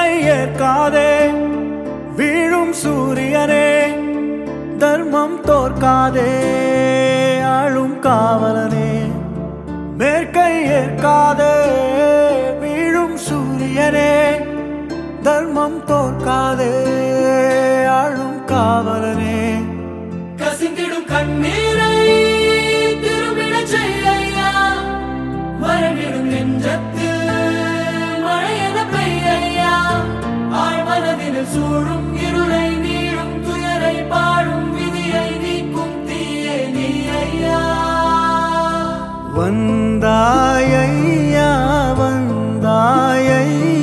மேற்கை ஏற்காதே வீழும் சூரியனே தர்மம் தோற்காதே ஆளும் காவலனே மேற்கை ஏற்காதே வீழும் சூரியனே தர்மம் தோற்காதே ஆளும் காவலனே கசிந்திடும் கண்ணீரை திரும்பிடச் செய்யா மரணிடும் நெஞ்சத்தில் மழையென பெய்யா ஆழ்மனதில் சூழும் இருளை நீளும் துயரை பாடும் விதியை நீக்கும் தீயே நீ ஐயா வந்தாயையா வந்தாயையா